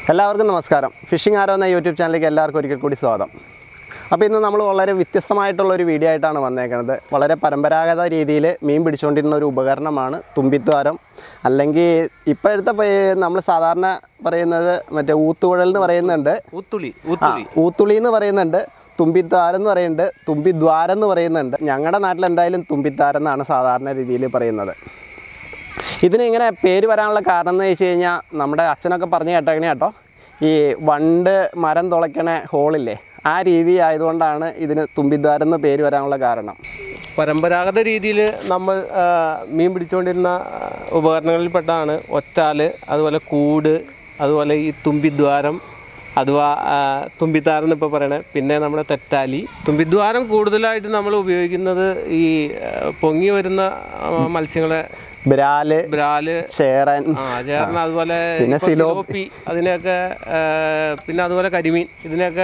എല്ലാവർക്കും നമസ്കാരം ഫിഷിംഗ് ആരോ എന്ന യൂട്യൂബ് ചാനലിലേക്ക് എല്ലാവർക്കും ഒരിക്കൽ കൂടി സ്വാഗതം അപ്പോൾ ഇന്ന് നമ്മൾ വളരെ വ്യത്യസ്തമായിട്ടുള്ള ഒരു വീഡിയോ ആയിട്ടാണ് വന്നേക്കുന്നത് വളരെ പരമ്പരാഗത രീതിയിൽ മീൻ പിടിച്ചുകൊണ്ടിരുന്ന ഒരു ഉപകരണമാണ് തുമ്പിദ്വാരം അല്ലെങ്കിൽ ഇപ്പോഴത്തെ നമ്മൾ സാധാരണ പറയുന്നത് മറ്റേ ഊത്തുകുഴൽ എന്ന് പറയുന്നുണ്ട് ഊത്തുളി ആ ഊത്തുളി ഊത്തുളി എന്ന് പറയുന്നുണ്ട് തുമ്പിദ്വാരം എന്ന് പറയുന്നുണ്ട് തുമ്പിദ്വാരം എന്ന് പറയുന്നുണ്ട് ഞങ്ങളുടെ നാട്ടിൽ എന്തായാലും തുമ്പിദ്വാരം എന്നാണ് സാധാരണ രീതിയിൽ പറയുന്നത് ഇതിന് ഇങ്ങനെ പേര് വരാനുള്ള കാരണം എന്ന് വെച്ച് കഴിഞ്ഞാൽ നമ്മുടെ അച്ഛനൊക്കെ പറഞ്ഞു കേട്ടേക്കണേ കേട്ടോ ഈ വണ്ട് മരം തുളയ്ക്കണ ഹോളില്ലേ ആ രീതി ആയതുകൊണ്ടാണ് ഇതിന് തുമ്പിദ്വാരം എന്ന് പേര് വരാനുള്ള കാരണം പരമ്പരാഗത രീതിയിൽ നമ്മൾ ആ, മീൻ പിടിച്ചുകൊണ്ടിരുന്ന ആ, ഉപകരണങ്ങളിൽപ്പെട്ടാണ് ഒറ്റാല് അതുപോലെ കൂട് അതുപോലെ ഈ തുമ്പിദ്വാരം അഥവാ ആ, തുമ്പിത്താരം എന്നിപ്പോൾ പറയണേ പിന്നെ നമ്മുടെ തെറ്റാലി തുമ്പിദ്വാരം കൂടുതലായിട്ട് നമ്മൾ ഉപയോഗിക്കുന്നത് ഈ ആ, പൊങ്ങി വരുന്ന ആ, മത്സ്യങ്ങളെ ബ്രാല് ബ്രാല് ചേരൻ ആ ചേർന്ന് അതുപോലെ പിന്നെ ഇപ്പൊ സിലോപ്പി അതിനെയൊക്കെ ആ, പിന്നെ അതുപോലെ കരിമീൻ ഇതിനെയൊക്കെ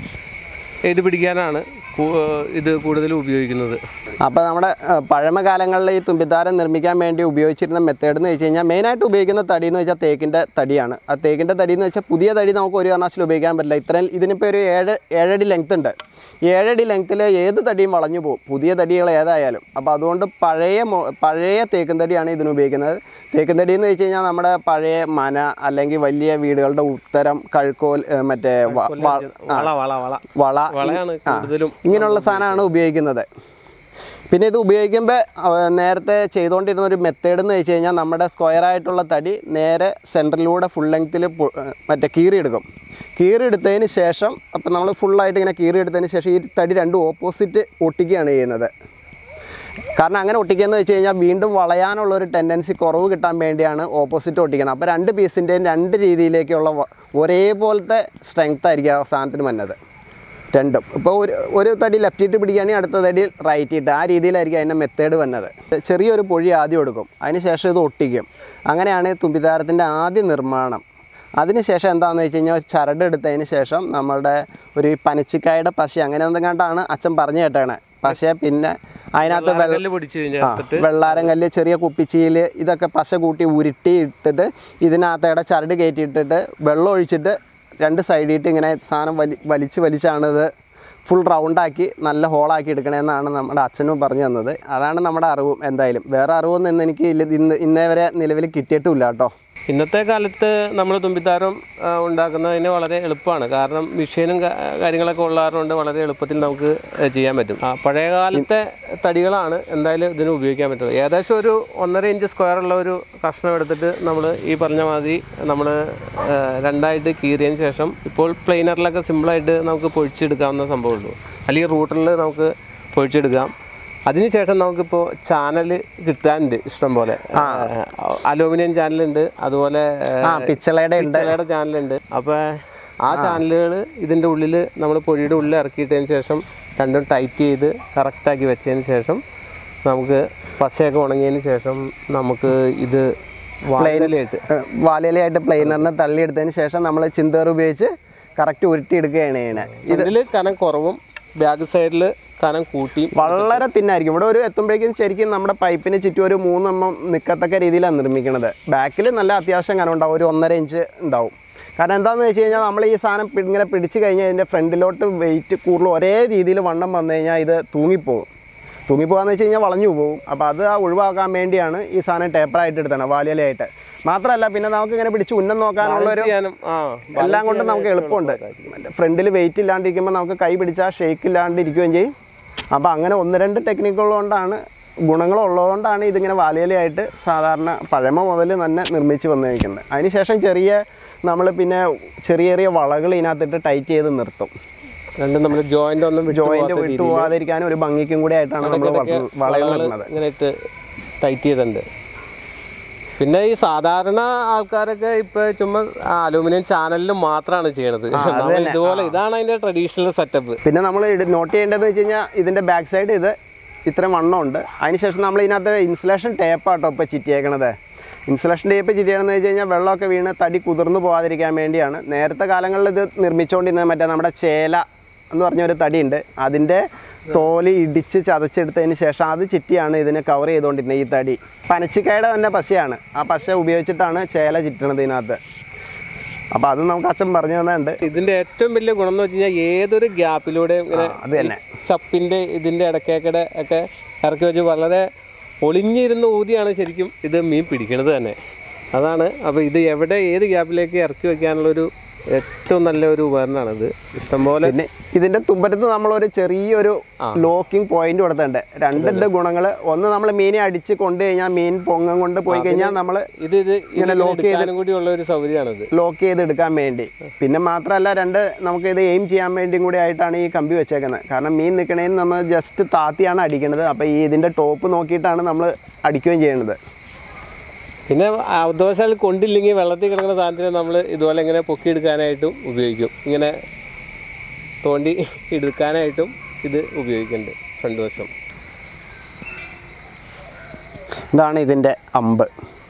ഇത് പിടിക്കാനാണ് കൂ- ഇത് കൂടുതൽ ഉപയോഗിക്കുന്നത് അപ്പോൾ നമ്മുടെ ഏഹ്, പഴമകാലങ്ങളിൽ ഈ തുമ്പിത്താരം നിർമ്മിക്കാൻ വേണ്ടി ഉപയോഗിച്ചിരുന്ന മെത്തേഡ് എന്ന് വെച്ച് കഴിഞ്ഞാൽ മെയിനായിട്ട് ഉപയോഗിക്കുന്ന തടി എന്ന് വെച്ചാൽ തേക്കിൻ്റെ തടിയാണ് ആ തേക്കിൻ്റെ തടി എന്ന് വെച്ചാൽ പുതിയ തടി നമുക്ക് ഒരു കാരണവശാലും ഉപയോഗിക്കാൻ പറ്റില്ല ഇത്രയും ഇതിനിപ്പോൾ ഒരു ഏഴ് ഏഴടി ലെങ്ത് ഉണ്ട് ഈ ഏഴടി ലെങ്ത്തിൽ ഏത് തടിയും വളഞ്ഞു പോകും പുതിയ തടികൾ ഏതായാലും അപ്പോൾ അതുകൊണ്ട് പഴയ മോ- പഴയ തേക്കും തടിയാണ് ഇതിന് ഉപയോഗിക്കുന്നത് തേക്കും തടി എന്ന് വെച്ച് കഴിഞ്ഞാൽ നമ്മുടെ പഴയ മന അല്ലെങ്കിൽ വലിയ വീടുകളുടെ ഉത്തരം കഴുക്കോൽ ഏഹ്, മറ്റേ വ- വ- വള വള വള വള വളയാണ് കൂടുതലും ഇങ്ങനെയുള്ള സാധനമാണ് ഉപയോഗിക്കുന്നത് പിന്നെ ഇത് ഉപയോഗിക്കുമ്പോൾ നേരത്തെ ചെയ്തുകൊണ്ടിരുന്ന ഒരു മെത്തേഡ് എന്ന് വെച്ച് കഴിഞ്ഞാൽ നമ്മുടെ സ്ക്വയർ ആയിട്ടുള്ള തടി നേരെ സെൻറ്ററിലൂടെ ഫുൾ ലെങ്ത്തിൽ മറ്റേ കീറിയെടുക്കും കീറിയെടുത്തതിന് ശേഷം അപ്പം നമ്മൾ ഫുള്ളായിട്ട് ഇങ്ങനെ കീറിയെടുത്തതിന് ശേഷം ഈ തടി രണ്ടും ഓപ്പോസിറ്റ് ഒട്ടിക്കുകയാണ് ചെയ്യുന്നത് കാരണം അങ്ങനെ ഒട്ടിക്കുകയെന്ന് വെച്ച് കഴിഞ്ഞാൽ വീണ്ടും വളയാനുള്ള ഒരു ടെൻഡൻസി കുറവ് കിട്ടാൻ വേണ്ടിയാണ് ഓപ്പോസിറ്റ് ഒട്ടിക്കണം അപ്പോൾ രണ്ട് പീസിൻ്റെയും രണ്ട് രീതിയിലേക്കുള്ള വ- ഒരേപോലത്തെ സ്ട്രെങ്ത് ആയിരിക്കും ആ സാധനത്തിന് വന്നത് രണ്ടും ഇപ്പോൾ ഒരു ഒരു തടി ലെഫ്റ്റ് ഇട്ട് പിടിക്കുകയാണെങ്കിൽ അടുത്ത തടി റൈറ്റ് ഇട്ട് ആ രീതിയിലായിരിക്കും അതിൻ്റെ മെത്തേഡ് വന്നത് ചെറിയൊരു പൊഴി ആദ്യം എടുക്കും അതിന് ശേഷം ഇത് ഒട്ടിക്കും അങ്ങനെയാണ് തുമ്പിതാരത്തിൻ്റെ ആദ്യ നിർമ്മാണം അതിനുശേഷം എന്താണെന്ന് വെച്ച് കഴിഞ്ഞാൽ ചരട് എടുത്തതിന് ശേഷം നമ്മളുടെ ഒരു പനച്ചിക്കായുടെ പശ അങ്ങനെ എന്തെങ്കിലും അച്ഛൻ പറഞ്ഞു കേട്ടേണേ പശ പിന്നെ അതിനകത്ത് വെള്ളം കല്ല് പിടിച്ച് കഴിഞ്ഞാൽ ആ, വെള്ളാരം കല്ല് ചെറിയ കുപ്പിച്ചിയിൽ ഇതൊക്കെ പശ കൂട്ടി ഉരുട്ടി ഇട്ടിട്ട് ഇതിനകത്തേടെ ചരട് കയറ്റി ഇട്ടിട്ട് വെള്ളം ഒഴിച്ചിട്ട് രണ്ട് സൈഡിട്ട് ഇങ്ങനെ സാധനം വലി വലിച്ച് വലിച്ചാണ് ഇത് ഫുൾ റൗണ്ടാക്കി നല്ല ഹോളാക്കി എടുക്കണമെന്നാണ് നമ്മുടെ അച്ഛനും പറഞ്ഞു തന്നത് അതാണ് നമ്മുടെ അറിവും എന്തായാലും വേറെ അറിവൊന്നും ഇന്ന് എനിക്ക് ഇല്ല- ഇന്ന് ഇന്നേ വരെ നിലവിൽ കിട്ടിയിട്ടുമില്ല കേട്ടോ ഇന്നത്തെ കാലത്ത് നമ്മൾ തുമ്പിത്താരം ആ, ഉണ്ടാക്കുന്നതിന് വളരെ എളുപ്പമാണ് കാരണം മെഷീനും കാ- കാര്യങ്ങളൊക്കെ ഉള്ളതുകൊണ്ട് വളരെ എളുപ്പത്തിൽ നമുക്ക് ആ, ചെയ്യാൻ പറ്റും ആ, പഴയ കാലത്തെ തടികളാണ് എന്തായാലും ഇതിന് ഉപയോഗിക്കാൻ പറ്റുന്നത് ഏകദേശം ഒരു ഒന്നര ഇഞ്ച് സ്ക്വയർ ഉള്ള ഒരു കഷ്ണം എടുത്തിട്ട് നമ്മൾ ഈ പറഞ്ഞ മാതിരി നമ്മൾ രണ്ടായിട്ട് കീറിയതിന് ശേഷം ഇപ്പോൾ പ്ലെയിനറിലൊക്കെ സിമ്പിളായിട്ട് നമുക്ക് പൊഴിച്ചെടുക്കാവുന്ന സംഭവമുള്ളൂ അല്ലെങ്കിൽ റൂട്ടറിൽ നമുക്ക് പൊഴിച്ചെടുക്കാം അതിനുശേഷം നമുക്കിപ്പോൾ ചാനൽ കിട്ടാനുണ്ട് ഇഷ്ടം പോലെ അലൂമിനിയം ചാനലുണ്ട് അതുപോലെ ആ പിച്ചളയുടെ ഉണ്ട് പിച്ചളയുടെ ചാനലുണ്ട് അപ്പോൾ ആ ചാനലുകൾ ഇതിൻ്റെ ഉള്ളിൽ നമ്മൾ പൊടിയുടെ ഉള്ളിൽ ഇറക്കിയിട്ടതിന് ശേഷം രണ്ടും ടൈറ്റ് ചെയ്ത് കറക്റ്റാക്കി വെച്ചതിന് ശേഷം നമുക്ക് പശയൊക്കെ ഉണങ്ങിയതിന് ശേഷം നമുക്ക് ഇത് വാഴയിലായിട്ട് ഏഹ്, വാലയിലായിട്ട് പ്ലെയിനറിനെ തള്ളിയെടുത്തതിന് ശേഷം നമ്മൾ ചിന്തേർ ഉപയോഗിച്ച് കറക്റ്റ് ഉരുട്ടിയെടുക്കുകയാണ് ചെയ്യണത് ഇതിൽ കനം കുറവും ബാക്ക് സൈഡിൽ കനം കൂട്ടിയും വളരെ തിന്നായിരിക്കും ഇവിടെ ഒരു എത്തുമ്പോഴേക്കും ശരിക്കും നമ്മുടെ പൈപ്പിന് ചുറ്റും ഒരു മൂന്നെണ്ണം നിൽക്കത്തക്ക രീതിയിലാണ് നിർമ്മിക്കുന്നത് ബാക്കിൽ നല്ല അത്യാവശ്യം കനം ഉണ്ടാവും ഒരു ഒന്നര ഇഞ്ച് ഉണ്ടാവും കാരണം എന്താണെന്ന് വെച്ച് കഴിഞ്ഞാൽ നമ്മൾ ഈ സാധനം പി- ഇങ്ങനെ പിടിച്ച് കഴിഞ്ഞാൽ ഇതിൻ്റെ ഫ്രണ്ടിലോട്ട് വെയിറ്റ് കൂടുതൽ ഒരേ രീതിയിൽ വണ്ണം വന്നു കഴിഞ്ഞാൽ ഇത് തൂങ്ങിപ്പോകും തൂങ്ങിപ്പോകാന്ന് വെച്ച് കഴിഞ്ഞാൽ വളഞ്ഞു പോകും അപ്പോൾ അത് ആ ഒഴിവാക്കാൻ വേണ്ടിയാണ് ഈ സാധനം ടേപ്പറായിട്ട് എടുത്തത് വാലിയലയായിട്ട് മാത്രമല്ല പിന്നെ നമുക്ക് ഇങ്ങനെ പിടിച്ച് ഉന്നം നോക്കാനുള്ള ഒരു ചെയ്യാനും ആ എല്ലാം കൊണ്ടും നമുക്ക് എളുപ്പമുണ്ട് ഫ്രണ്ടിൽ വെയിറ്റ് ഇല്ലാണ്ടിരിക്കുമ്പോൾ നമുക്ക് കൈ പിടിച്ചാൽ ഷേക്ക് ഇല്ലാണ്ട് ഇരിക്കുകയും ചെയ്യും അപ്പോൾ അങ്ങനെ ഒന്ന് രണ്ട് ടെക്നിക്കുകൾ കൊണ്ടാണ് ഗുണങ്ങളുള്ളതുകൊണ്ടാണ് ഇതിങ്ങനെ വാലയിലായിട്ട് സാധാരണ പഴമ മുതൽ തന്നെ നിർമ്മിച്ച് വന്നിരിക്കുന്നത് അതിനുശേഷം ചെറിയ നമ്മൾ പിന്നെ ചെറിയ ചെറിയ വളകൾ ഇതിനകത്തിട്ട് ടൈറ്റ് ചെയ്ത് നിർത്തും രണ്ടും നമ്മൾ ജോയിന്റ് ഒന്നും വിട്ടു ജോയിന്റ് വിട്ടു പോകാതിരിക്കാനും ഒരു ഭംഗിക്കും കൂടി ആയിട്ടാണ് നമ്മൾ വളകൾ ഇടുന്നത് ഇങ്ങനെ ഇട്ട് ടൈറ്റ് ചെയ്തിട്ടുണ്ട് പിന്നെ ഈ സാധാരണ ആൾക്കാരൊക്കെ ഇപ്പൊ ചുമ്മാ അലൂമിനിയം ചാനലിൽ മാത്രമാണ് ചെയ്യണത് നമ്മൾ ഇതുപോലെ ഇതാണ് അതിന്റെ ട്രഡീഷണൽ സെറ്റപ്പ് പിന്നെ നമ്മൾ നോട്ട് ചെയ്യേണ്ടതെന്ന് വെച്ച് കഴിഞ്ഞാൽ ഇതിൻ്റെ ബാക്ക് സൈഡ് ഇത് ഇത്രയും വണ്ണമുണ്ട് അതിനുശേഷം നമ്മൾ ഇതിനകത്ത് ഇൻസുലേഷൻ ടേപ്പാട്ടോ ഇപ്പോൾ ചിറ്റിയേക്കണത് ഇൻസുലേഷൻ ടേപ്പ് ചിറ്റിയണമെന്ന് വെച്ച് കഴിഞ്ഞാൽ വെള്ളമൊക്കെ വീണ് തടി കുതിർന്നു പോകാതിരിക്കാൻ വേണ്ടിയാണ് നേരത്തെ കാലങ്ങളിൽ ഇത് നിർമ്മിച്ചുകൊണ്ടിരുന്നത് മറ്റേ നമ്മുടെ ചേല എന്ന് പറഞ്ഞ ഒരു തടിയുണ്ട് അതിൻ്റെ തോല് ഇടിച്ച് ചതച്ചെടുത്തതിന് ശേഷം അത് ചിറ്റിയാണ് ഇതിനെ കവർ ചെയ്തുകൊണ്ടിരുന്നത് ഈ തടി പനച്ചിക്കായുടെ തന്നെ പശയാണ് ആ പശ ഉപയോഗിച്ചിട്ടാണ് ചേല ചിറ്റണത് ഇതിനകത്ത് അപ്പോൾ അത് നമുക്ക് അച്ഛൻ പറഞ്ഞു തന്നുണ്ട് ഇതിന്റെ ഏറ്റവും വലിയ ഗുണം എന്ന് വെച്ച് കഴിഞ്ഞാൽ ഏതൊരു ഗ്യാപ്പിലൂടെ ഇങ്ങനെ അത് തന്നെ ചപ്പിന്റെ ഇതിന്റെ ഇടക്കേക്കടെ ഒക്കെ ഇറക്കി വെച്ച് വളരെ ഒളിഞ്ഞിരുന്ന് ഊതിയാണ് ശരിക്കും ഇത് മീൻ പിടിക്കണത് തന്നെ അതാണ് അപ്പോൾ ഇത് എവിടെ ഏത് ഗ്യാപ്പിലേക്ക് ഇറക്കി വെക്കാനുള്ളൊരു ഏറ്റവും നല്ല ഒരു ഉപകരണമാണ് ഇത് ഇഷ്ടംപോലെ പിന്നെ ഇതിന്റെ തുമ്പരത്ത് നമ്മളൊരു ചെറിയൊരു ലോക്കിംഗ് പോയിന്റ് കൊടുത്തിട്ടുണ്ട് രണ്ടിന്റെ ഗുണങ്ങൾ ഒന്ന് നമ്മൾ മീനെ അടിച്ച് കൊണ്ടു കഴിഞ്ഞാൽ മീൻ പൊങ്ങം കൊണ്ട് പോയി കഴിഞ്ഞാൽ നമ്മൾ ഇത് ഇത് ഇങ്ങനെ എടുക്കാനും കൂടി ഉള്ള ഒരു സൗകര്യമാണ് ഇത് ലോക്ക് ചെയ്ത് എടുക്കാൻ വേണ്ടി പിന്നെ മാത്രമല്ല രണ്ട് നമുക്ക് ഇത് എയിം ചെയ്യാൻ വേണ്ടിയും കൂടി ആയിട്ടാണ് ഈ കമ്പി വെച്ചേക്കുന്നത് കാരണം മീൻ നിൽക്കണേന്ന് നമ്മൾ ജസ്റ്റ് താത്തിയാണ് അടിക്കുന്നത് അപ്പോൾ ഈ ഇതിൻ്റെ ടോപ്പ് നോക്കിയിട്ടാണ് നമ്മൾ അടിക്കുകയും ചെയ്യുന്നത് പിന്നെ അവദോശാൽ കൊണ്ടില്ലെങ്കിൽ വെള്ളത്തിൽ കിടക്കുന്ന സാധനത്തിനെ നമ്മൾ ഇതുപോലെ ഇങ്ങനെ പൊക്കിയെടുക്കാനായിട്ടും ഉപയോഗിക്കും ഇങ്ങനെ തോണ്ടി എടുക്കാനായിട്ടും ഇത് ഉപയോഗിക്കുന്നുണ്ട് ഫ്രണ്ട് വശം ഇതാണ് ഇതിൻ്റെ അമ്പ്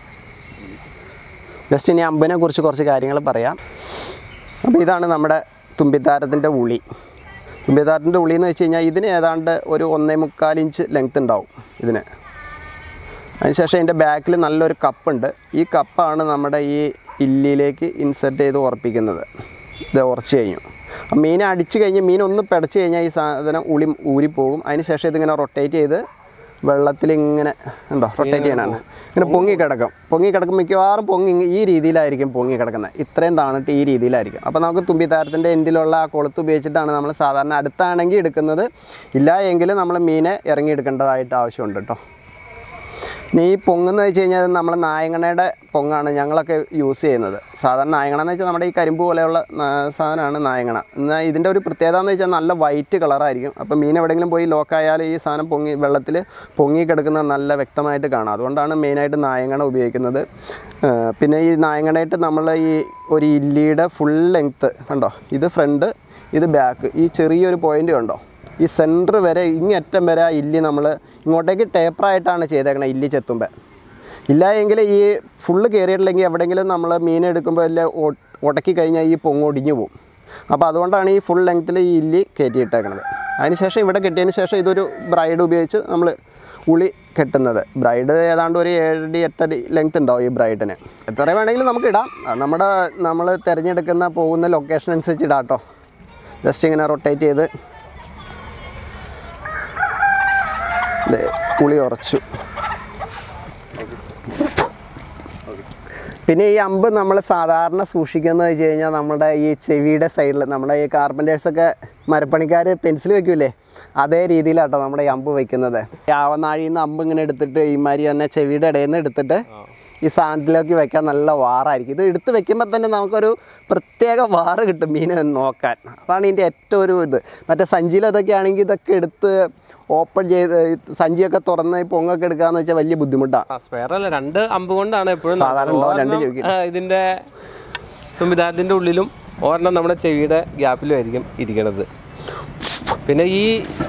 ജസ്റ്റ് ഇനി അമ്പിനെ കുറിച്ച് കുറച്ച് കാര്യങ്ങൾ പറയാം അപ്പോൾ ഇതാണ് നമ്മുടെ തുമ്പിത്താരത്തിൻ്റെ ഉളി തുമ്പിത്താരത്തിൻ്റെ ഉളി എന്ന് വെച്ച് കഴിഞ്ഞാൽ ഇതിന് ഏതാണ്ട് ഒരു ഒന്നേ മുക്കാൽ ഇഞ്ച് ലെങ്ത് ഉണ്ടാവും ഇതിന് അതിനുശേഷം ഇതിൻ്റെ ബാക്കിൽ നല്ലൊരു കപ്പുണ്ട് ഈ കപ്പാണ് നമ്മുടെ ഈ ഇല്ലിയിലേക്ക് ഇൻസെർട്ട് ചെയ്ത് ഉറപ്പിക്കുന്നത് ഇത് ഉറച്ച് കഴിഞ്ഞു അപ്പം മീനെ അടിച്ച് കഴിഞ്ഞ് മീൻ ഒന്ന് പിടച്ച് കഴിഞ്ഞാൽ ഈ സാധനം ഉളി ഊരിപ്പോകും അതിനുശേഷം ഇതിങ്ങനെ റൊട്ടേറ്റ് ചെയ്ത് വെള്ളത്തിൽ ഇങ്ങനെ ഉണ്ടോ റൊട്ടേറ്റ് ചെയ്യണതാണ് ഇങ്ങനെ പൊങ്ങി കിടക്കും പൊങ്ങി കിടക്കും മിക്കവാറും പൊങ്ങി ഇങ്ങ് ഈ രീതിയിലായിരിക്കും പൊങ്ങി കിടക്കുന്നത് ഇത്രയും താണിട്ട് ഈ രീതിയിലായിരിക്കും അപ്പോൾ നമുക്ക് തുമ്പിത്താരത്തിൻ്റെ എൻഡിലുള്ള ആ കൊളുത്ത് ഉപയോഗിച്ചിട്ടാണ് നമ്മൾ സാധാരണ അടുത്താണെങ്കിൽ എടുക്കുന്നത് ഇല്ല എങ്കിൽ നമ്മൾ മീനെ ഇറങ്ങിയെടുക്കേണ്ടതായിട്ട് ആവശ്യമുണ്ട് കേട്ടോ ഇനി ഈ പൊങ്ങെന്ന് വെച്ച് കഴിഞ്ഞാൽ നമ്മൾ നായങ്ങണയുടെ പൊങ്ങാണ് ഞങ്ങളൊക്കെ യൂസ് ചെയ്യുന്നത് സാധാരണ നായങ്ങണ എന്ന് വെച്ചാൽ നമ്മുടെ ഈ കരിമ്പ് പോലെയുള്ള നാ- സാധനമാണ് നായങ്ങണ എന്നാൽ ഇതിൻ്റെ ഒരു പ്രത്യേകത എന്ന് വെച്ചാൽ നല്ല വൈറ്റ് കളറായിരിക്കും അപ്പോൾ മീൻ എവിടെയെങ്കിലും പോയി ലോക്കായാൽ ഈ സാധനം പൊങ്ങി വെള്ളത്തിൽ പൊങ്ങി കിടക്കുന്നത് നല്ല വ്യക്തമായിട്ട് കാണാം അതുകൊണ്ടാണ് മെയിനായിട്ട് നായങ്ങണ ഉപയോഗിക്കുന്നത് ആ, പിന്നെ ഈ നായങ്ങണയായിട്ട് നമ്മൾ ഈ ഒരു ഇല്ലിയുടെ ഫുൾ ലെങ്ത്ത് കണ്ടോ ഇത് ഫ്രണ്ട് ഇത് ബാക്ക് ഈ ചെറിയൊരു പോയിന്റ് കണ്ടോ ഈ സെൻറ്റർ വരെ ഇങ്ങറ്റം വരെ ആ ഇല്ലി നമ്മൾ ഇങ്ങോട്ടേക്ക് ടേപ്പറായിട്ടാണ് ചെയ്തേക്കണത് ഇല്ലി ചെത്തുമ്പോൾ ഇല്ല എങ്കിൽ ഈ ഫുള്ള് കയറിയിട്ടില്ലെങ്കിൽ എവിടെയെങ്കിലും നമ്മൾ മീൻ എടുക്കുമ്പോൾ എല്ലാം ഉടക്കി കഴിഞ്ഞാൽ ഈ പൊങ്ങ് ഒടിഞ്ഞു പോകും അപ്പോൾ അതുകൊണ്ടാണ് ഈ ഫുൾ ലെങ്ത്തിൽ ഈ ഇല്ലി കയറ്റിയിട്ടേക്കണത് അതിനുശേഷം ഇവിടെ കെട്ടിയതിന് ശേഷം ഇതൊരു ബ്രൈഡ് ഉപയോഗിച്ച് നമ്മൾ ഉളി കെട്ടുന്നത് ബ്രൈഡ് ഏതാണ്ട് ഒരു ഏഴടി എട്ടടി ലെങ്ത് ഉണ്ടാവും ഈ ബ്രൈഡിന് എത്ര വേണമെങ്കിലും നമുക്ക് ഇടാം അത് നമ്മുടെ നമ്മൾ തിരഞ്ഞെടുക്കുന്ന പോകുന്ന ലൊക്കേഷൻ അനുസരിച്ച് ഇടാം കേട്ടോ ജസ്റ്റ് ഇങ്ങനെ റൊട്ടേറ്റ് ചെയ്ത് ദേ, പുളി ഉറച്ചു പിന്നെ ഈ അമ്പ് നമ്മൾ സാധാരണ സൂക്ഷിക്കുന്നത് വെച്ച് കഴിഞ്ഞാൽ നമ്മുടെ ഈ ചെവിയുടെ സൈഡിൽ നമ്മുടെ ഈ കാർപ്പൻറ്റേഴ്സൊക്കെ മരപ്പണിക്കാർ പെൻസിൽ വെക്കൂലേ അതേ രീതിയിലാട്ടോ നമ്മുടെ ഈ അമ്പ് വെക്കുന്നത് ഈ ആവനാഴിയിൽ നിന്ന് അമ്പ് ഇങ്ങനെ എടുത്തിട്ട് ഈ മാതിരി തന്നെ ചെവിയുടെ ഇടയിൽ നിന്ന് എടുത്തിട്ട് ഈ സാധനത്തിലേക്ക് വെക്കാൻ നല്ല വാറായിരിക്കും ഇത് എടുത്ത് വെക്കുമ്പോൾ തന്നെ നമുക്കൊരു പ്രത്യേക വാറ് കിട്ടും മീനെ നോക്കാൻ അതാണ് ഇതിൻ്റെ ഏറ്റവും ഒരു ഇത് മറ്റേ സഞ്ചിയിൽ അതൊക്കെ ആണെങ്കിൽ ഇതൊക്കെ എടുത്ത് ഓപ്പൺ ചെയ്ത് സഞ്ചിയൊക്കെ തുറന്ന് ഈ പൊങ്ങൊക്കെ എടുക്കാന്ന് വെച്ചാൽ വലിയ ബുദ്ധിമുട്ടാണ് ആ സ്പെയർ അല്ല രണ്ട് അമ്പ് കൊണ്ടാണ് എപ്പോഴും സാധാരണ ഉണ്ടാവും, രണ്ട് ചോദിക്കും. ഇതിന്റെ സംവിധാനത്തിന്റെ ഉള്ളിലും ഒരെണ്ണം നമ്മുടെ ചെവിയുടെ ഗ്യാപ്പിലും ആയിരിക്കും ഇരിക്കണത് പിന്നെ ഈ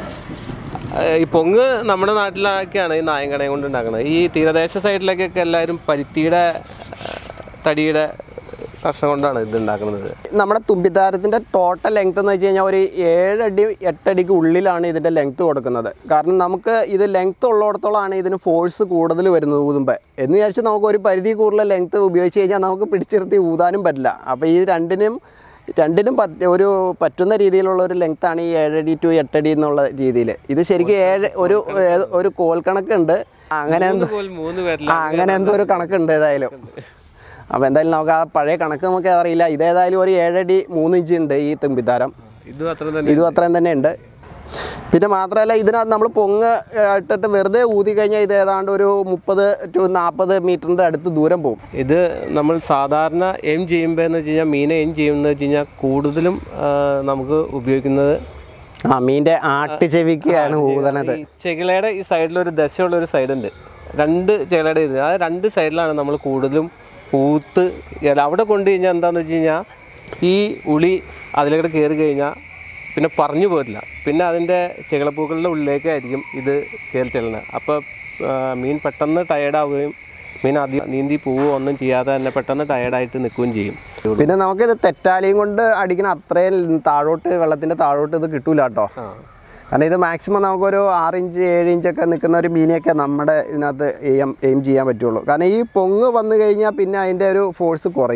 ആ, ഈ പൊങ്ങ് നമ്മുടെ നാട്ടിലൊക്കെയാണ് ഈ നായങ്കണയും കൊണ്ട് ഉണ്ടാക്കുന്നത് ഈ തീരദേശ സൈഡിലേക്കൊക്കെ എല്ലാവരും പരുത്തിയുടെ ആ, തടിയുടെ കഷ്ണം കൊണ്ടാണ് ഇത് ഉണ്ടാക്കുന്നത് നമ്മുടെ തുമ്പിത്താരത്തിൻ്റെ ടോട്ടൽ ലെങ്ത് എന്ന് വെച്ച് കഴിഞ്ഞാൽ ഒരു ഏഴടി എട്ടടിക്ക് ഉള്ളിലാണ് ഇതിൻ്റെ ലെങ്ത് കൊടുക്കുന്നത് കാരണം നമുക്ക് ഇത് ലെങ്ത് ഉള്ളിടത്തോളമാണ് ഇതിന് ഫോഴ്സ് കൂടുതൽ വരുന്നത് ഊതുമ്പോൾ എന്ന് വിചാരിച്ച് നമുക്ക് ഒരു പരിധി കൂടുതൽ ലെങ്ത് ഉപയോഗിച്ച് കഴിഞ്ഞാൽ നമുക്ക് പിടിച്ചിരുത്തി ഊതാനും പറ്റില്ല അപ്പോൾ ഈ രണ്ടിനും രണ്ടിനും പറ്റ് ഒരു പറ്റുന്ന രീതിയിലുള്ള ഒരു ലെങ്ത്താണ് ഈ ഏഴടി ടു എട്ടടി എന്നുള്ള രീതിയിൽ ഇത് ശരിക്കും ഏഴ് ഒരു ഏത് ഒരു കോൽ കണക്കുണ്ട് അങ്ങനെ എന്തോ മൂന്ന് കോൽ മൂന്ന് പേരിൽ ആ അങ്ങനെ എന്തോ ഒരു കണക്കുണ്ട് ഏതായാലും അപ്പോൾ എന്തായാലും നമുക്ക് ആ പഴയ കണക്ക് നമുക്ക് അറിയില്ല ഇതേതായാലും ഒരു ഏഴടി മൂന്ന് ഇഞ്ച് ഉണ്ട് ഈ തുമ്പിത്താരം ഇതും അത്ര തന്നെ ഇതും അത്രയും തന്നെ ഉണ്ട് പിന്നെ മാത്രമല്ല ഇതിനകത്ത് നമ്മൾ പൊങ്ങ് ഇട്ടിട്ട് വെറുതെ ഊതി കഴിഞ്ഞാൽ ഇത് ഏതാണ്ട് ഒരു മുപ്പത് ടു നാൽപ്പത് മീറ്ററിൻ്റെ അടുത്ത് ദൂരം പോകും ഇത് നമ്മൾ സാധാരണ എയിം ചെയ്യുമ്പോൾ എന്ന് വെച്ച് കഴിഞ്ഞാൽ മീനെ എയിം ചെയ്യുന്നത് വെച്ച് കഴിഞ്ഞാൽ കൂടുതലും ആ, നമുക്ക് ഉപയോഗിക്കുന്നത് ആ മീൻ്റെ ആട്ടുചെവിക്കാണ് ഊതണത് ഈ ചെകിളയുടെ ഈ സൈഡിൽ ഒരു ദശയുള്ള ഒരു സൈഡ് ഉണ്ട് രണ്ട് ചെകിളയുടെ ഇത് ആ രണ്ട് സൈഡിലാണ് നമ്മൾ കൂടുതലും പൂത്ത് ഇല. അവിടെ കൊണ്ട് കഴിഞ്ഞാൽ എന്താണെന്ന് വെച്ച് കഴിഞ്ഞാൽ ഈ ഉളി അതിലേക്കൂടെ കയറി കഴിഞ്ഞാൽ പിന്നെ പറഞ്ഞു പോരില്ല പിന്നെ അതിൻ്റെ ചെകിളപ്പൂക്കളുടെ ഉള്ളിലേക്കായിരിക്കും ഇത് കയറി ചെല്ലുന്നത് അപ്പോൾ മീൻ പെട്ടെന്ന് ടയേർഡാവുകയും മീൻ അധികം നീന്തി പോവുകയോ ഒന്നും ചെയ്യാതെ തന്നെ പെട്ടെന്ന് ടയേർഡായിട്ട് നിൽക്കുകയും ചെയ്യും പിന്നെ നമുക്കിത് തെറ്റാലിയും കൊണ്ട് അടിക്കണ അത്രയും താഴോട്ട് വെള്ളത്തിൻ്റെ താഴോട്ട് ഇത് കിട്ടൂല കേട്ടോ ആ കാരണം ഇത് മാക്സിമം നമുക്കൊരു ആറ് ഇഞ്ച് ഏഴ് ഇഞ്ചൊക്കെ നിൽക്കുന്ന ഒരു മീനെയൊക്കെ നമ്മുടെ ഇതിനകത്ത് എയിം എയിം ചെയ്യാൻ പറ്റുള്ളൂ കാരണം ഈ പൊങ്ങ് വന്നു കഴിഞ്ഞാൽ പിന്നെ അതിൻ്റെ ഒരു ഫോഴ്സ് കുറയും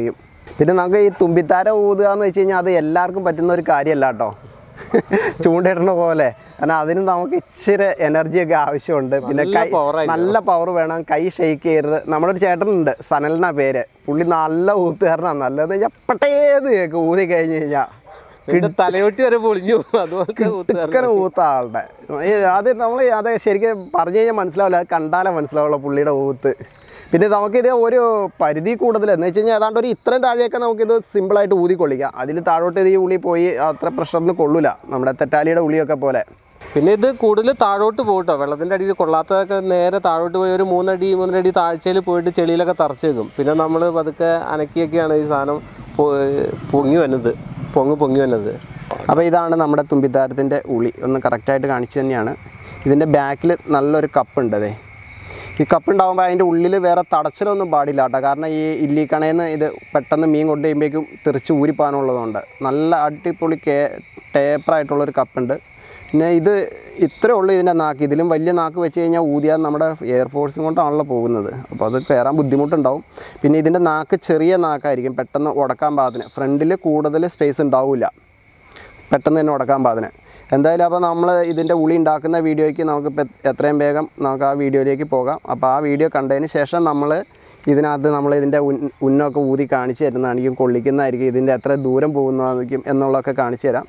പിന്നെ നമുക്ക് ഈ തുമ്പിത്താര ഊതുക എന്ന് വെച്ച് കഴിഞ്ഞാൽ അത് എല്ലാവർക്കും പറ്റുന്ന ഒരു കാര്യമല്ല കേട്ടോ ചൂണ്ടയിടുന്ന പോലെ കാരണം അതിന് നമുക്ക് ഇച്ചിരി എനർജിയൊക്കെ ആവശ്യമുണ്ട് പിന്നെ നല്ല കൈ power ആയിരിക്കും. നല്ല പവർ വേണം കൈ ഷെയ്ക്ക് ചെയ്യരുത് നമ്മുടെ ഒരു ചേട്ടനുണ്ട് സനൽ എന്നാ പേര് പുള്ളി നല്ല ഊത്തുകാരനാണ് നല്ലതെന്ന് വെച്ചാൽ പട്ടേത് കേക്ക് ഊതി കഴിഞ്ഞ് കഴിഞ്ഞാൽ പിന്നെ തലയൊട്ടി വരെ പൊളിഞ്ഞു അതുപോലത്തെ ഊത്തുകാരൻ ഇക്കനെ ഊത്ത ആളുടെ ഈ അത് നമ്മൾ അത് ശരിക്കും പറഞ്ഞു കഴിഞ്ഞാൽ മനസ്സിലാവില്ല അത് കണ്ടാലേ മനസ്സിലാവുള്ളൂ പുള്ളിയുടെ ഊത്ത് പിന്നെ നമുക്കിത് ഒരു പരിധി കൂടുതൽ എന്ന് വെച്ച് കഴിഞ്ഞാൽ ഏതാണ്ട് ഒരു ഇത്രയും താഴെയൊക്കെ നമുക്കിത് സിമ്പിളായിട്ട് ഊതി കൊള്ളിക്കാം അതിൽ താഴോട്ട് ഇത് ഈ ഉളി പോയി അത്ര പ്രഷറിന് കൊള്ളൂല നമ്മുടെ തെറ്റാലിയുടെ ഉളിയൊക്കെ പോലെ പിന്നെ ഇത് കൂടുതൽ താഴോട്ട് പോയിട്ടോ വെള്ളത്തിന്റെ അടിയിൽ കൊള്ളാത്തതൊക്കെ നേരെ താഴോട്ട് പോയി ഒരു മൂന്നടി മൂന്നര അടി താഴ്ചയിൽ പോയിട്ട് ചെളിയിലൊക്കെ തറച്ചേക്കും പിന്നെ നമ്മൾ പതുക്കെ അനക്കിയൊക്കെയാണ് ഈ സാധനം പൊ- പൊങ്ങി വന്നത് പൊങ്ങ് പൊങ്ങി വന്നത് അപ്പോൾ ഇതാണ് നമ്മുടെ തുമ്പിത്താരത്തിൻ്റെ ഉളി ഒന്ന് കറക്റ്റായിട്ട് കാണിച്ചു തന്നെയാണ് ഇതിൻ്റെ ബാക്കിൽ നല്ലൊരു കപ്പ് ഉണ്ട് അതെ ഈ കപ്പ് ഉണ്ടാകുമ്പോൾ അതിൻ്റെ ഉള്ളിൽ വേറെ തടച്ചിലൊന്നും പാടില്ല കേട്ടോ കാരണം ഈ ഇല്ലിക്കണേന്ന് ഇത് പെട്ടെന്ന് മീൻ കൊണ്ടു കഴിയുമ്പോഴേക്കും തെറിച്ച് ഊരിപ്പാനുള്ളതുകൊണ്ട് നല്ല അടിപൊളി കേ ടേപ്പറായിട്ടുള്ളൊരു കപ്പുണ്ട് പിന്നെ ഇത് ഇത്രേ ഉള്ളൂ ഇതിൻ്റെ നാക്ക് ഇതിലും വലിയ നാക്ക് വെച്ച് കഴിഞ്ഞാൽ ഊതിയാൽ നമ്മുടെ എയർഫോഴ്സും കൊണ്ടാണല്ലോ പോകുന്നത് അപ്പോൾ അത് കയറാൻ ബുദ്ധിമുട്ടുണ്ടാവും പിന്നെ ഇതിൻ്റെ നാക്ക് ചെറിയ നാക്കായിരിക്കും പെട്ടെന്ന് ഉടക്കാൻ പാകത്തിന് ഫ്രണ്ടിൽ കൂടുതൽ സ്പേസ് ഉണ്ടാവില്ല പെട്ടെന്ന് തന്നെ ഉടക്കാൻ പാതിന് എന്തായാലും അപ്പോൾ നമ്മൾ ഇതിൻ്റെ ഉളി ഉണ്ടാക്കുന്ന വീഡിയോയ്ക്ക് നമുക്ക് ഇപ്പം എത്രയും വേഗം നമുക്ക് ആ വീഡിയോയിലേക്ക് പോകാം അപ്പോൾ ആ വീഡിയോ കണ്ടതിന് ശേഷം നമ്മൾ ഇതിനകത്ത് നമ്മൾ ഇതിൻ്റെ ഉൻ ഉന്നൊക്കെ ഊതി കാണിച്ചു തരുന്നതായിരിക്കും കൊള്ളിക്കുന്നതായിരിക്കും ഇതിൻ്റെ എത്ര ദൂരം പോകുന്നതായിരിക്കും എന്നുള്ളതൊക്കെ കാണിച്ചു തരാം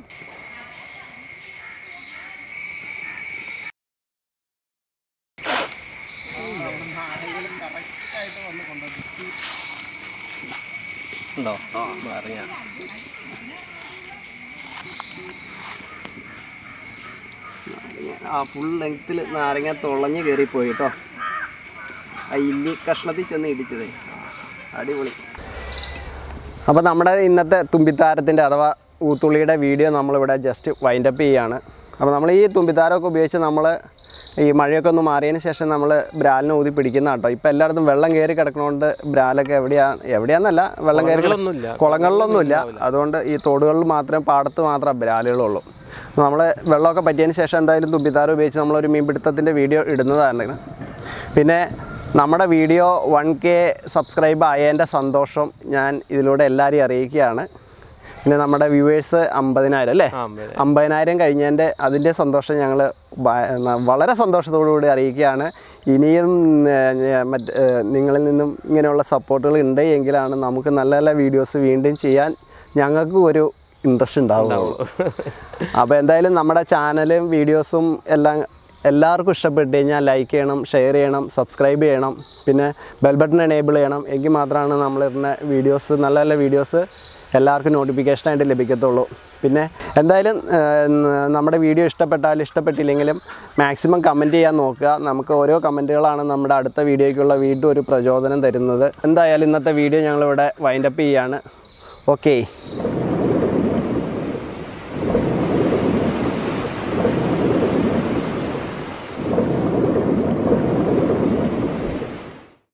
ഉണ്ടോ അറിയാം ആ ഫുൾ ലെങ്ത്തിൽ നാരങ്ങ തുളഞ്ഞ് കയറിപ്പോയി കേട്ടോ ആ ഇല്ലി കഷ്ണത്തിൽ ചെന്ന് ഇടിച്ചതേ അടിപൊളി അപ്പോൾ നമ്മുടെ ഇന്നത്തെ തുമ്പിത്താരത്തിൻ്റെ അഥവാ ഊത്തുള്ളിയുടെ വീഡിയോ നമ്മളിവിടെ ജസ്റ്റ് വൈൻഡപ്പ് ചെയ്യുകയാണ് അപ്പോൾ നമ്മൾ ഈ തുമ്പിത്താരമൊക്കെ ഉപയോഗിച്ച് നമ്മൾ ഈ മഴയൊക്കെ ഒന്ന് മാറിയതിന് ശേഷം നമ്മൾ ബ്രാലിനെ ഊതി പിടിക്കുന്ന കേട്ടോ ഇപ്പോൾ എല്ലായിടത്തും വെള്ളം കയറി കിടക്കണോണ്ട് ബ്രാലൊക്കെ എവിടെയാണ് എവിടെയാന്നല്ല വെള്ളം കയറി കിട- കുളങ്ങളിലൊന്നുമില്ല. കുളങ്ങളിലൊന്നുമില്ല അതുകൊണ്ട് ഈ തോടുകളിൽ മാത്രം പാടത്ത് മാത്രം ബ്രാലുകളുള്ളൂ നമ്മൾ വെള്ളമൊക്കെ പറ്റിയതിന് ശേഷം എന്തായാലും തുമ്പിത്താരം ഉപയോഗിച്ച് നമ്മളൊരു മീൻപിടുത്തത്തിൻ്റെ വീഡിയോ ഇടുന്നതാണ് പിന്നെ നമ്മുടെ വീഡിയോ വൺ കെ സബ്സ്ക്രൈബ് ആയതിൻ്റെ സന്തോഷം ഞാൻ ഇതിലൂടെ എല്ലാവരെയും അറിയിക്കുകയാണ് പിന്നെ നമ്മുടെ വ്യൂവേഴ്സ് അമ്പതിനായിരം അല്ലേ ആ അമ്പത് അമ്പതിനായിരം കഴിഞ്ഞതിൻ്റെ അതിൻ്റെ സന്തോഷം ഞങ്ങൾ വളരെ സന്തോഷത്തോടു കൂടി അറിയിക്കുകയാണ് ഇനിയും ഏർ, ഞ- മറ്റ് ഏർ, നിങ്ങളിൽ നിന്നും ഇങ്ങനെയുള്ള സപ്പോർട്ടുകൾ ഉണ്ട് എങ്കിലാണ് നമുക്ക് നല്ല നല്ല വീഡിയോസ് വീണ്ടും ചെയ്യാൻ ഞങ്ങൾക്ക് ഒരു ഇൻട്രസ്റ്റ് ഉണ്ടാവുള്ളൂ അപ്പോൾ എന്തായാലും നമ്മുടെ ചാനലും വീഡിയോസും എല്ലാം എല്ലാവർക്കും ഇഷ്ടപ്പെട്ട് കഴിഞ്ഞാൽ ലൈക്ക് ചെയ്യണം ഷെയർ ചെയ്യണം സബ്സ്ക്രൈബ് ചെയ്യണം പിന്നെ ബെൽ ബട്ടൺ എനേബിൾ ചെയ്യണം എങ്കിൽ മാത്രമാണ് നമ്മളിടുന്ന വീഡിയോസ് നല്ല നല്ല വീഡിയോസ് എല്ലാവർക്കും നോട്ടിഫിക്കേഷനായിട്ട് ലഭിക്കത്തുള്ളൂ പിന്നെ എന്തായാലും ഏർ, ന- നമ്മുടെ വീഡിയോ ഇഷ്ടപ്പെട്ടാലും ഇഷ്ടപ്പെട്ടില്ലെങ്കിലും മാക്സിമം കമൻറ്റ് ചെയ്യാൻ നോക്കുക നമുക്ക് ഓരോ കമൻറ്റുകളാണ് നമ്മുടെ അടുത്ത വീഡിയോയ്ക്കുള്ള വീണ്ടും ഒരു പ്രചോദനം തരുന്നത് എന്തായാലും ഇന്നത്തെ വീഡിയോ ഞങ്ങളിവിടെ വൈൻഡപ്പ് ചെയ്യാണ് ഓക്കെ